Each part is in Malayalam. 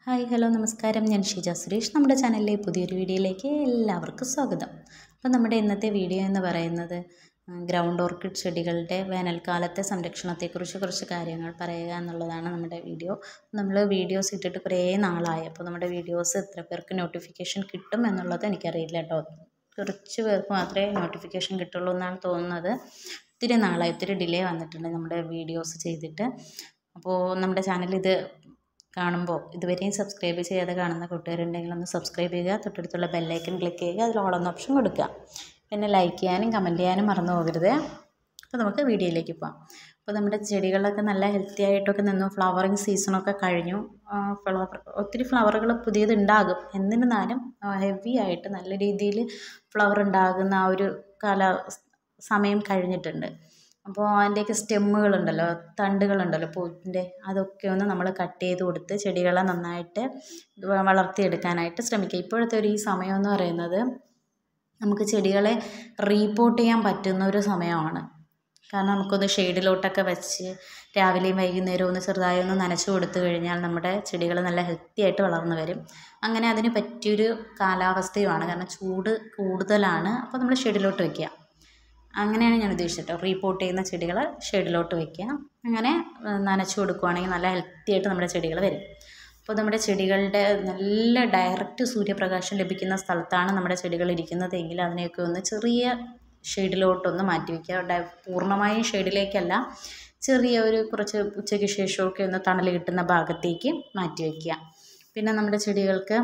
ഹായ് ഹലോ നമസ്കാരം ഞാൻ ഷീജ സുരേഷ് നമ്മുടെ ചാനലിലെ പുതിയൊരു വീഡിയോയിലേക്ക് എല്ലാവർക്കും സ്വാഗതം അപ്പോൾ നമ്മുടെ ഇന്നത്തെ വീഡിയോ എന്ന് പറയുന്നത് ഗ്രൗണ്ട് ഓർക്കിഡ് ചെടികളുടെ വേനൽക്കാലത്തെ സംരക്ഷണത്തെക്കുറിച്ച് കുറച്ച് കാര്യങ്ങൾ പറയുക എന്നുള്ളതാണ് നമ്മുടെ വീഡിയോ നമ്മൾ വീഡിയോസ് ഇട്ടിട്ട് കുറേ നാളായി അപ്പോൾ നമ്മുടെ വീഡിയോസ് എത്ര പേർക്ക് നോട്ടിഫിക്കേഷൻ കിട്ടും എന്നുള്ളത് എനിക്കറിയില്ല കേട്ടോ കുറച്ച് പേർക്ക് മാത്രമേ നോട്ടിഫിക്കേഷൻ കിട്ടുള്ളൂ എന്നാണ് തോന്നുന്നത് ഒത്തിരി നാളായി ഒത്തിരി ഡിലേ വന്നിട്ടുണ്ട് നമ്മുടെ വീഡിയോസ് ചെയ്തിട്ട് അപ്പോൾ നമ്മുടെ ചാനൽ ഇത് കാണുമ്പോൾ ഇതുവരെയും സബ്സ്ക്രൈബ് ചെയ്യാതെ കാണുന്ന കൂട്ടുകാരുണ്ടെങ്കിൽ ഒന്ന് സബ്സ്ക്രൈബ് ചെയ്യുക തൊട്ടടുത്തുള്ള ബെല്ലൈക്കൺ ക്ലിക്ക് ചെയ്യുക അതിൽ ഓളെന്ന ഓപ്ഷൻ കൊടുക്കുക പിന്നെ ലൈക്ക് ചെയ്യാനും കമൻറ്റ് ചെയ്യാനും മറന്നു പോകരുത് അപ്പോൾ നമുക്ക് വീഡിയോയിലേക്ക് പോകാം അപ്പോൾ നമ്മുടെ ചെടികളൊക്കെ നല്ല ഹെൽത്തി ആയിട്ടൊക്കെ നിന്നു ഫ്ലവറിങ് സീസണൊക്കെ കഴിഞ്ഞു ഫ്ലവർ ഒത്തിരി ഫ്ലവറുകൾ പുതിയത് ഉണ്ടാകും എന്നിരുന്നാലും ഹെവി ആയിട്ട് നല്ല രീതിയിൽ ഫ്ലവർ ഉണ്ടാകുന്ന ആ ഒരു കാല സമയം കഴിഞ്ഞിട്ടുണ്ട് അപ്പോൾ അതിൻ്റെയൊക്കെ സ്റ്റെമ്മുകളുണ്ടല്ലോ തണ്ടുകളുണ്ടല്ലോ പൂവിൻ്റെ അതൊക്കെ ഒന്ന് നമ്മൾ കട്ട് ചെയ്ത് കൊടുത്ത് ചെടികളെ നന്നായിട്ട് വളർത്തിയെടുക്കാനായിട്ട് ശ്രമിക്കുക ഇപ്പോഴത്തെ ഒരു ഈ സമയം എന്ന് പറയുന്നത് നമുക്ക് ചെടികളെ റീപോർട്ട് ചെയ്യാൻ പറ്റുന്ന ഒരു സമയമാണ് കാരണം നമുക്കൊന്ന് ഷെയ്ഡിലോട്ടൊക്കെ വെച്ച് രാവിലെയും വൈകുന്നേരവും ഒന്ന് ചെറുതായി ഒന്ന് നനച്ചു കൊടുത്തു കഴിഞ്ഞാൽ നമ്മുടെ ചെടികൾ നല്ല ഹെൽത്തി ആയിട്ട് വളർന്നു വരും അങ്ങനെ അതിന് പറ്റിയൊരു കാലാവസ്ഥയുമാണ് കാരണം ചൂട് കൂടുതലാണ് അപ്പോൾ നമ്മൾ ഷെയ്ഡിലോട്ട് വയ്ക്കുക അങ്ങനെയാണ് ഞാൻ ഉദ്ദേശിച്ചത് റീപോർട്ട് ചെയ്യുന്ന ചെടികൾ ഷെയ്ഡിലോട്ട് വയ്ക്കുക അങ്ങനെ നനച്ചു കൊടുക്കുകയാണെങ്കിൽ നല്ല ഹെൽത്തി ആയിട്ട് നമ്മുടെ ചെടികൾ വരും അപ്പോൾ നമ്മുടെ ചെടികളുടെ നല്ല ഡയറക്റ്റ് സൂര്യപ്രകാശം ലഭിക്കുന്ന സ്ഥലത്താണ് നമ്മുടെ ചെടികൾ ഇരിക്കുന്നതെങ്കിൽ അതിനെയൊക്കെ ഒന്ന് ചെറിയ ഷെയ്ഡിലോട്ടൊന്ന് മാറ്റി വയ്ക്കുക പൂർണ്ണമായും ഷെയ്ഡിലേക്കല്ല ചെറിയ ഒരു കുറച്ച് ഉച്ചയ്ക്ക് ശേഷമൊക്കെ ഒന്ന് തണൽ കിട്ടുന്ന ഭാഗത്തേക്ക് മാറ്റി വയ്ക്കുക പിന്നെ നമ്മുടെ ചെടികൾക്ക്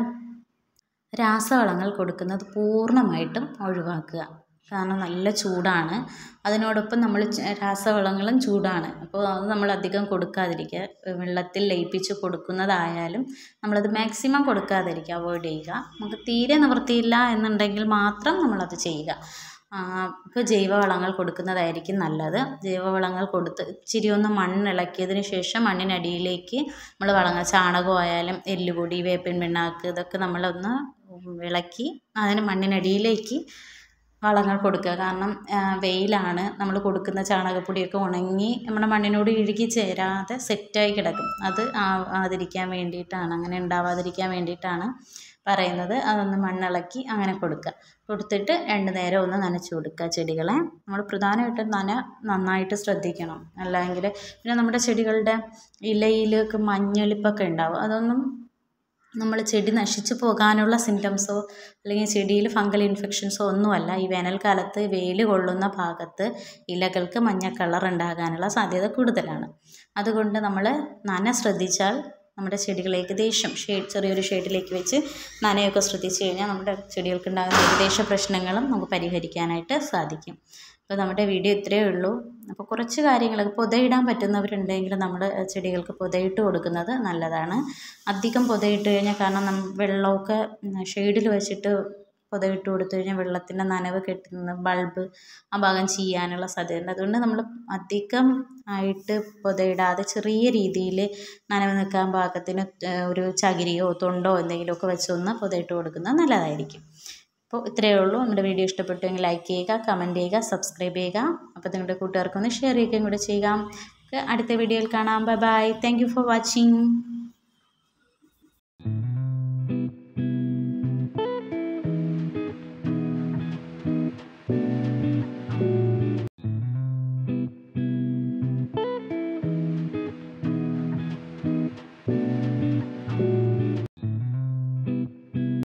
രാസവളങ്ങൾ കൊടുക്കുന്നത് പൂർണ്ണമായിട്ടും ഒഴിവാക്കുക കാരണം നല്ല ചൂടാണ് അതിനോടൊപ്പം നമ്മൾ രാസവളങ്ങളും ചൂടാണ് അപ്പോൾ അത് നമ്മൾ അധികം കൊടുക്കാതിരിക്കുക വെള്ളത്തിൽ ലയിപ്പിച്ച് കൊടുക്കുന്നതായാലും നമ്മളത് മാക്സിമം കൊടുക്കാതിരിക്കുക അവോയ്ഡ് ചെയ്യുക നമുക്ക് തീരെ നിവൃത്തിയില്ല എന്നുണ്ടെങ്കിൽ മാത്രം നമ്മളത് ചെയ്യുക ഇപ്പോൾ ജൈവവളങ്ങൾ കൊടുക്കുന്നതായിരിക്കും നല്ലത് ജൈവവളങ്ങൾ കൊടുത്ത് ഇച്ചിരി ഒന്ന് മണ്ണിളക്കിയതിന് ശേഷം മണ്ണിനടിയിലേക്ക് നമ്മൾ വളങ്ങൾ ചാണകമായാലും എല്ലുപൊടി വേപ്പിൻ പിണ്ണാക്ക് ഇതൊക്കെ നമ്മളൊന്ന് ഇളക്കി അതിന് മണ്ണിനടിയിലേക്ക് വളങ്ങൾ കൊടുക്കുക കാരണം വെയിലാണ് നമ്മൾ കൊടുക്കുന്ന ചാണകപ്പൊടിയൊക്കെ ഉണങ്ങി നമ്മുടെ മണ്ണിനോട് ഇഴുകി ചേരാതെ സെറ്റായി കിടക്കും അത് ആവാതിരിക്കാൻ വേണ്ടിയിട്ടാണ് അങ്ങനെ ഉണ്ടാവാതിരിക്കാൻ വേണ്ടിയിട്ടാണ് പറയുന്നത് അതൊന്ന് മണ്ണിളക്കി അങ്ങനെ കൊടുക്കുക കൊടുത്തിട്ട് രണ്ട് നേരം ഒന്ന് നനച്ച് കൊടുക്കുക ചെടികളെ നമ്മൾ പ്രധാനമായിട്ടും നന നന്നായിട്ട് ശ്രദ്ധിക്കണം അല്ലെങ്കിൽ പിന്നെ നമ്മുടെ ചെടികളുടെ ഇലയിലൊക്കെ മഞ്ഞളിപ്പൊക്കെ ഉണ്ടാവും അതൊന്നും നമ്മൾ ചെടി നശിച്ചു പോകാനുള്ള സിംറ്റംസോ അല്ലെങ്കിൽ ചെടിയിൽ ഫംഗൽ ഇൻഫെക്ഷൻസോ ഒന്നുമല്ല ഈ വേനൽക്കാലത്ത് വെയിൽ കൊള്ളുന്ന ഭാഗത്ത് ഇലകൾക്ക് മഞ്ഞ കളർ ഉണ്ടാകാനുള്ള സാധ്യത കൂടുതലാണ് അതുകൊണ്ട് നമ്മൾ നന ശ്രദ്ധിച്ചാൽ നമ്മുടെ ചെടികൾ ഏകദേശം ഷെയ്ഡ് ചെറിയൊരു ഷെയ്ഡിലേക്ക് വെച്ച് നനയൊക്കെ ശ്രദ്ധിച്ചു കഴിഞ്ഞാൽ നമ്മുടെ ചെടികൾക്ക് ഉണ്ടാകുന്ന ഏകദേശ പ്രശ്നങ്ങളും നമുക്ക് പരിഹരിക്കാനായിട്ട് സാധിക്കും അപ്പോൾ നമ്മുടെ വീഡിയോ ഇത്രയേ ഉള്ളൂ അപ്പോൾ കുറച്ച് കാര്യങ്ങൾ പുതയിടാൻ പറ്റുന്നവരുണ്ടെങ്കിൽ നമ്മൾ ചെടികൾക്ക് പുതയിട്ട് കൊടുക്കുന്നത് നല്ലതാണ് അധികം പുതയിട്ട് കഴിഞ്ഞാൽ കാരണം നം വെള്ളമൊക്കെ ഷെയ്ഡിൽ വെച്ചിട്ട് പുതയിട്ട് കൊടുത്തു കഴിഞ്ഞാൽ വെള്ളത്തിൻ്റെ നനവ് കെട്ടുന്ന ബൾബ് ആ ഭാഗം ചെയ്യാനുള്ള സാധ്യതയുണ്ട് അതുകൊണ്ട് നമ്മൾ അധികം ആയിട്ട് പുതയിടാതെ ചെറിയ രീതിയിൽ നനവ് നിൽക്കാൻ പാകത്തിന് ഒരു ചകിരിയോ തൊണ്ടോ എന്തെങ്കിലുമൊക്കെ വെച്ചൊന്ന് പുതയിട്ട് കൊടുക്കുന്നത് നല്ലതായിരിക്കും അപ്പോൾ ഇത്രയേ ഉള്ളൂ നമ്മുടെ വീഡിയോ ഇഷ്ടപ്പെട്ടുവെങ്കിൽ ലൈക്ക് ചെയ്യുക കമൻറ്റ് ചെയ്യുക സബ്സ്ക്രൈബ് ചെയ്യുക അപ്പോൾ നിങ്ങളുടെ കൂട്ടുകാർക്കൊന്ന് ഷെയർ ചെയ്യുകയും കൂടെ ചെയ്യുക അടുത്ത വീഡിയോയിൽ കാണാം bye bye thank for watching